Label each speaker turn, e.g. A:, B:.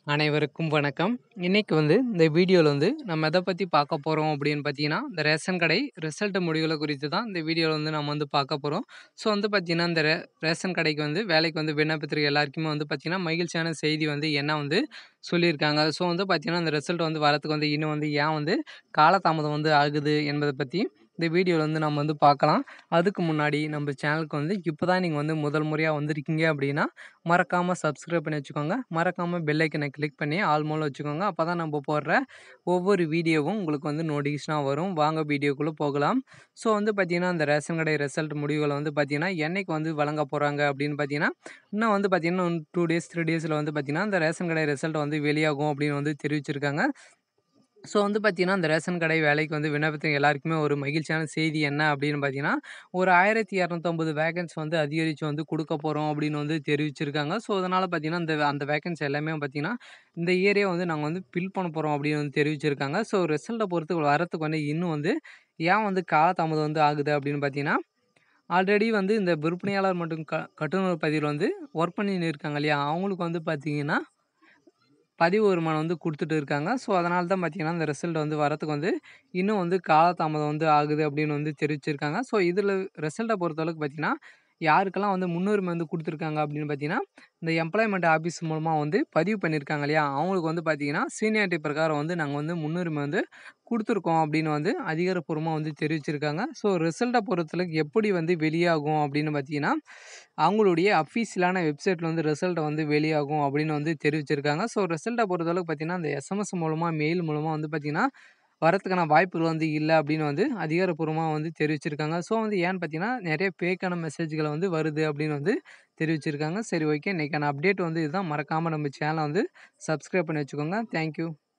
A: அனைவருக்கும் வணக்கம். இன்னைக்கு வந்து இந்த வீடியோல வந்து நம்ம எத பத்தி பார்க்க போறோம் அப்படின்னு பார்த்தீங்கன்னா, இந்த ரேஷன் கடை ரிசல்ட் முடிவுகள குறித்து தான் இந்த வீடியோல வந்து நம்ம வந்து பார்க்க போறோம். ஸோ வந்து பார்த்தீங்கன்னா, இந்த ரே ரேஷன் கடைக்கு வந்து வேலைக்கு வந்து விண்ணப்பித்திருக்க எல்லாருக்குமே வந்து பார்த்தீங்கன்னா, மகிழ்ச்சியான செய்தி வந்து என்ன வந்து சொல்லியிருக்காங்க. ஸோ வந்து பார்த்தீங்கன்னா, இந்த ரிசல்ட் வந்து வரதுக்கு வந்து இன்னும் வந்து ஏன் வந்து காலதாமதம் வந்து ஆகுது என்பத பத்தி இந்த வீடியோல வந்து நம்ம வந்து பார்க்கலாம். அதுக்கு முன்னாடி நம்ம சேனலுக்கு வந்து இப்ப தான் நீங்க வந்து முதல் முறையா வந்திருக்கீங்க அப்படின்னா, மறக்காம சப்ஸ்கிரைப் பண்ணி வச்சுக்கோங்க. மறக்காம பெல் ஐக்கன கிளிக் பண்ணி ஆல் மோட்ல வச்சுக்கோங்க. அப்பதான் நம்ம போடுற ஒவ்வொரு வீடியோவும் உங்களுக்கு வந்து நோட்டிஃபிகேஷனா வரும். வாங்க வீடியோக்குள்ள போகலாம். ஸோ வந்து பார்த்தீங்கன்னா, இந்த ரேஷன் கடை ரிசல்ட் முடிவுகள வந்து பார்த்தீங்கன்னா, என்னைக்கு வந்து வழங்க போறாங்க அப்படின்னு பார்த்தீங்கன்னா, இன்னும் வந்து பார்த்தீங்கன்னா, இன்னும் 2 டேஸ், 3 டேஸ்ல வந்து பார்த்தீங்கன்னா, இந்த ரேஷன் கடை ரிசல்ட் வந்து வெளியாகும் அப்படின்னு வந்து தெரிவிச்சிருக்காங்க. ஸோ வந்து பார்த்தீங்கன்னா, இந்த ரேஷன் கடை வேலைக்கு வந்து விண்ணப்பித்த எல்லாருக்குமே ஒரு மகிழ்ச்சியான செய்தி என்ன அப்படின்னு பார்த்தீங்கன்னா, ஒரு 1250 வேக்கன்சி வந்து அதிகரிச்சு வந்து குடுக்க போறோம் அப்படின்னு வந்து தெரிவிச்சிருக்காங்க. ஸோ அதனால பார்த்தீங்கன்னா, இந்த அந்த வேக்கன்சி எல்லாமே பார்த்தீங்கன்னா, இந்த இயரே வந்து நாங்க வந்து ஃபில் பண்ண போறோம் அப்படின்னு வந்து தெரிவிச்சிருக்காங்க. ஸோ ரிசல்ட்ட பொறுத்து வரதுக்கு வந்து இன்னும் வந்து ஏன் வந்து காலதாமதம் வந்து ஆகுது அப்படின்னு பார்த்தீங்கன்னா, ஆல்ரெடி வந்து இந்த விற்பனையாளர் மற்றும் க கட்டுநர் பதிவுல வந்து ஒர்க் பண்ணின்னு இருக்காங்க இல்லையா? அவங்களுக்கு வந்து பார்த்தீங்கன்னா, பதிவு வருமானம் வந்து குடுத்துட்டு இருக்காங்க. ஸோ அதனால தான் பார்த்தீங்கன்னா, இந்த ரிசல்ட் வந்து வரதுக்கு வந்து இன்னும் வந்து காலதாமதம் வந்து ஆகுது அப்படின்னு வந்து தெரிவிச்சிருக்காங்க. ஸோ இதில ரிசல்ட்ட பொறுத்தளவுக்கு பார்த்தீங்கன்னா, யாருக்கெல்லாம் வந்து முன்னுரிமை வந்து குடுத்துருக்காங்க அப்படின்னு பார்த்தீங்கன்னா, இந்த எம்ப்ளாய்மென்ட் ஆஃபீஸ் மூலமா வந்து பதிவு பண்ணியிருக்காங்க இல்லையா? அவங்களுக்கு வந்து பார்த்தீங்கன்னா, சீனியாரிட்டி பிரகாரம் வந்து நாங்க வந்து முன்னுரிமை வந்து குடுத்துருக்கோம் அப்படின்னு வந்து அதிகாரப்பூர்வமா வந்து தெரிவிச்சிருக்காங்க. ஸோ ரிசல்ட்ட பொறுத்தளவுக்கு எப்படி வந்து வெளியாகும் அப்படின்னு பார்த்தீங்கன்னா, அவங்களுடைய அஃபிஷியலான வெப்சைட்ல வந்து ரிசல்ட் வந்து வெளியாகும் அப்படின்னு வந்து தெரிவிச்சிருக்காங்க. ஸோ ரிசல்ட்ட பொறுத்தளவுக்கு பார்த்தீங்கன்னா, இந்த எஸ்எம்எஸ் மூலமா, மெயில் மூலமா வந்து பார்த்தீங்கன்னா, வரதுக்கான வாய்ப்புகள் வந்து இல்ல அப்படின்னு வந்து அதிகாரப்பூர்வமா வந்து தெரிவிச்சிருக்காங்க. ஸோ வந்து ஏன்னு பார்த்தீங்கன்னா, நெறைய ஃபேக்கான மெசேஜ்கள் வந்து வருது அப்படின்னு வந்து தெரிவிச்சிருக்காங்க. சரி ஓகே. இன்னைக்கான அப்டேட் வந்து இதுதான். மறக்காம நம்ம சேனல வந்து சப்ஸ்கிரைப் பண்ணி வச்சுக்கோங்க. Thank you.